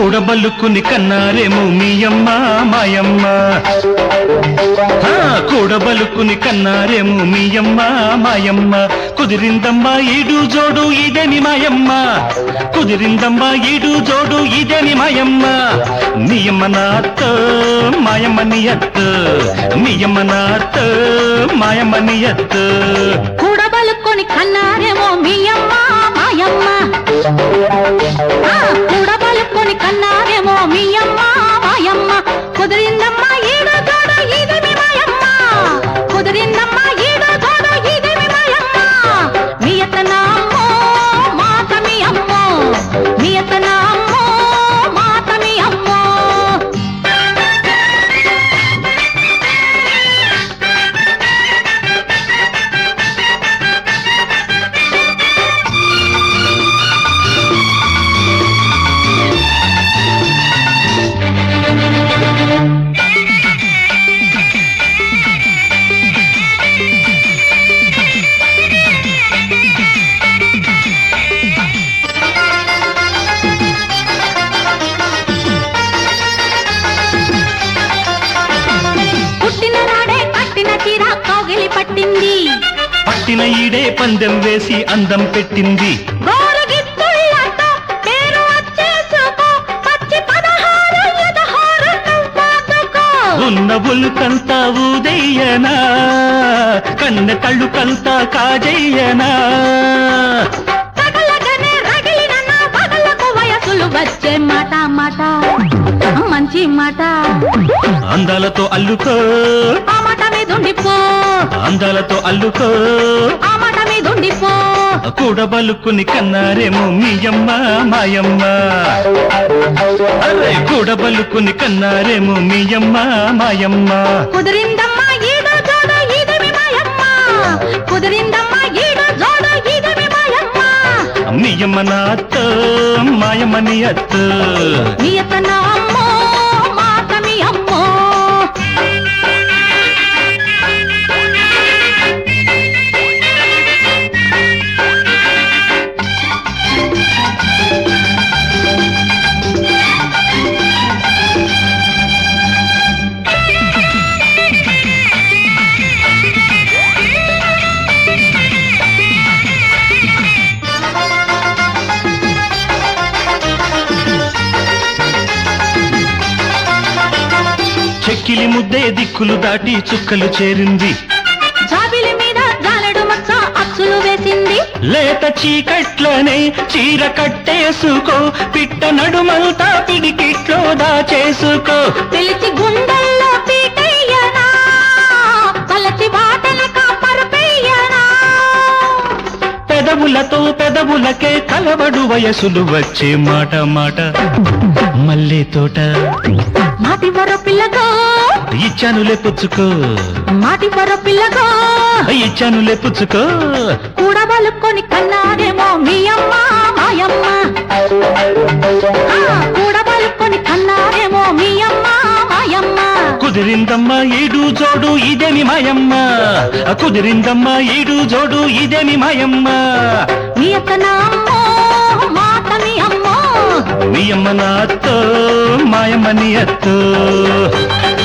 కూడబలుకుని కన్నారేమో మీయమ్మ మాయమ్మ ఆ, కూడబలుకుని కన్నారేమో మీయమ్మ మాయమ్మ కుదిరిందమ్మా ఈడు జోడు ఇదేమి మాయమ్మ కుదిరిందమ్మా ఈడు జోడు ఇదేమి మాయమ్మ నీయమ్మ నాత్త మాయమ్మ నీ అత్త నీయమ్మ నాత్త మాయమ్మ నీ అత్త కూడబలుకొని కన్నారేమో మీ అమ్మ మాయమ్మ ఆ, కూడబలుకొని కన్నారేమో మీ అమ్మ మాయమ్మ కుదిరిందమ్మ ఈడు జోడు ఇదేమి మాయమ్మ కుదిరిందమ్మ ఈడు జోడు ఇదేమి మాయమ్మ మీ అత్తన అమ్మో మాత మీ అమ్మో మీ అత్తన అమ్మో మాత మీ అమ్మో పుట్టిన నాడే కట్టిన చీర కౌగిలి పట్టింది పట్టిన ఈడే పందెం వేసి అందం పెట్టింది గోరుగిత్తుళ్ళతో పేరు వచ్చేసుకో పచ్చి పదహారు ఎదహారు నువ్వాదుకో ఉన్న ఉల్కంతా ఊదయ్యనా కన్నె కళ్ళుకంతా కాజయ్యనా తగలగనే రగిలిన నా పగలకు వయసులు వచ్చే మాట మాట మంచి మాట అందాలతో అల్లుకో ఆ మాట మీదుండిపో అందాలతో అల్లుకో ఆ మాట మీదుండిపో కూడబలుకుని కన్నారేమో మీయమ్మ మాయమ్మ అరే కూడబలుకుని కన్నారేమో మీయమ్మ మాయమ్మ కుదిరిందమ్మా ఈడు జోడు ఇదేమి మాయమ్మ కుదిరిందమ్మా ఈడు జోడు ఇదేమి మాయమ్మ మీయమ్మ నా అత్త మాయమ్మ నీ అత్త మీ అత్తన అమ్మో మాట మీ అమ్మో చెక్కిలి ముద్దే దిక్కులు దాటి చుక్కలు చేరింది జాబిలి మీద జాలడు మచ్చ అచ్చులు వేసింది లేత చీకట్లనే చీర కట్టేసుకో పిట్ట నడుమంతా పిడికిట్లో దాచేసుకో పిలిచి గుండెల్లో పీటయ్యనా పలచి వాటన కాపరుపెయ్యనా పెదవులతో పెదవులకే కలవడు వయసులు వచ్చే మాట మాట మల్లె తోట మాటి వర పిల్లగో ఇచ్చానులే పుచ్చుకో మాటి వర పిల్లగో ఇచ్చానులే పుచ్చుకో కూడబలుకొని కన్నారేమో మీ అమ్మ మాయమ్మ ఆ, కూడబలుకొని కన్నారేమో మీ అమ్మ మాయమ్మ కుదిరిందమ్మా ఈడు జోడు ఇదేమి మాయమ్మ కుదిరిందమ్మా ఈడు జోడు ఇదేమి మాయమ్మ మీ అత్తన అమ్మో మాట మీ అమ్మో మీ అమ్మ నా అత్తో మాయమ్మ నీ అత్తో